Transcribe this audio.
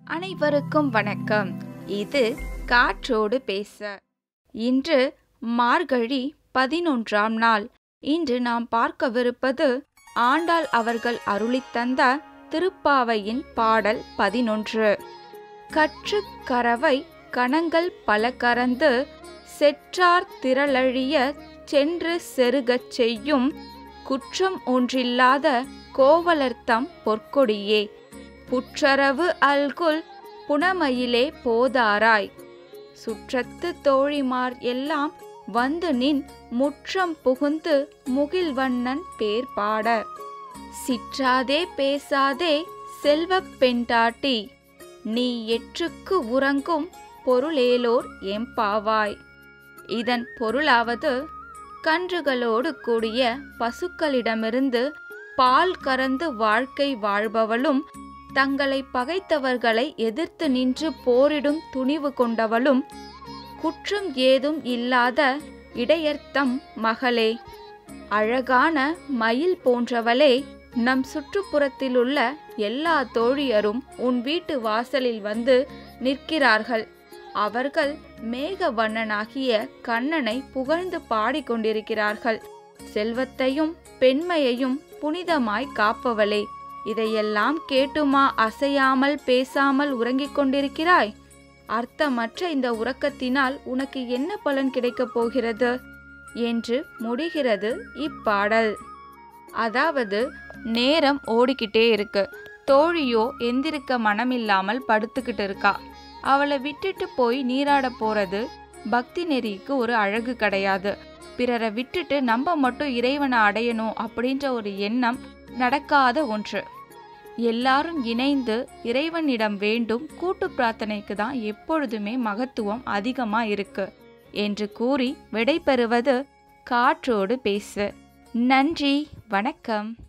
அனைவருக்கும் வணக்கம் இது காற்றோடு பேச இன்று மார்கழி பதினொன்றாம் நாள் இன்று நாம் பார்க்கவிருப்பது ஆண்டாள் அவர்கள் அருளித் தந்த திருப்பாவையின் பாடல் பதினொன்று கற்று கரவை கணங்கள் பல கறந்து செற்றார் திரளழிய சென்று செருகச் செய்யும் குற்றம் ஒன்றில்லாத கோவலர்த்தம் பொற்கொடியே புற்றரவு அல்குல் புனமயிலே போதாராய் சுற்றத்து தோழிமார் எல்லாம் வந்து நின் முற்றம் புகுந்து முகில்வண்ணன் பேர் பாட சிற்றாதே பேசாதே செல்வப் பெண்டாட்டி நீ எற்றுக்கு உறங்கும் பொருளேலோர் எம்பாவாய் இதன் பொருளாவது கன்றுகளோடு கூடிய பசுக்களிடமிருந்து பால் கறந்து வாழ்க்கை வாழ்பவளும் தங்களை பகைத்தவர்களை எதிர்த்து நின்று போரிடும் துணிவு கொண்டவளும் குற்றம் ஏதும் இல்லாத இடையர்த்தம் மகளே அழகான மயில் போன்றவளே நம் சுற்றுப்புறத்திலுள்ள எல்லா தோழியரும் உன் வீட்டு வாசலில் வந்து நிற்கிறார்கள் அவர்கள் மேகவண்ணனாகிய கண்ணனை புகழ்ந்து பாடிக்கொண்டிருக்கிறார்கள் செல்வத்தையும் பெண்மையையும் புனிதமாய் காப்பவளே இதையெல்லாம் கேட்டுமா அசையாமல் பேசாமல் உறங்கிக் கொண்டிருக்கிறாய் அர்த்தமற்ற இந்த உறக்கத்தினால் உனக்கு என்ன பலன் கிடைக்கப் போகிறது என்று முடிகிறது இப்பாடல் அதாவது நேரம் ஓடிக்கிட்டே இருக்கு தோழியோ எந்திருக்க மனமில்லாமல் படுத்துக்கிட்டு இருக்கா அவளை விட்டுட்டு போய் நீராட போறது பக்தி நெறிக்கு ஒரு அழகு கிடையாது பிறரை விட்டுட்டு நம்ம மட்டும் இறைவனை அடையணும் அப்படின்ற ஒரு எண்ணம் நடக்காத ஒன்று எல்லாரும் இணைந்து இறைவனிடம் வேண்டும் கூட்டு பிரார்த்தனைக்கு தான் எப்பொழுதுமே மகத்துவம் அதிகமா இருக்கு என்று கூறி விடைபெறுவது காற்றோடு பேசு நன்றி வணக்கம்